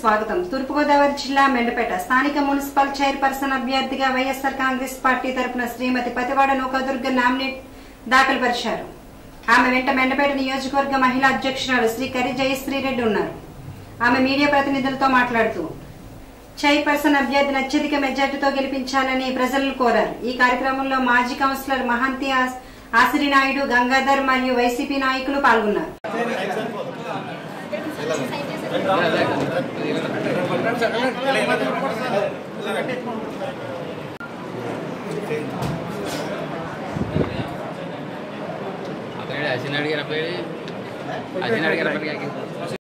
స్వాగతం తూర్పుగోదావరి జిల్లా మెండపేట స్థానిక మున్సిపల్ చైర్పర్సన్ అభ్యర్థిగా వైఎస్ఆర్ కాంగ్రెస్ పార్టీ తరపున శ్రీమతి పతివాడ నౌకాదుర్గ నామినేట్ దాఖలు పరిచారు ఆమె వెంట మెండపేట నియోజకవర్గ మహిళా అధ్యక్షురాలు శ్రీ కరి జయశ్రీరెడ్డి ఉన్నారు ఆమె మీడియా ప్రతినిధులతో మాట్లాడుతూ చైర్పర్సన్ అభ్యర్థిని అత్యధిక మెజార్టీతో గెలిపించాలని ప్రజలను కోరారు ఈ కార్యక్రమంలో మాజీ కౌన్సిలర్ మహంతి ఆస్- ఆసిరి నాయుడు గంగాధర్ మరియు వైసీపీ నాయకులు పాల్గొన్నారు అతను అసినాడు గారు అబ్బాయి అసినాడు గారు అబ్బాయి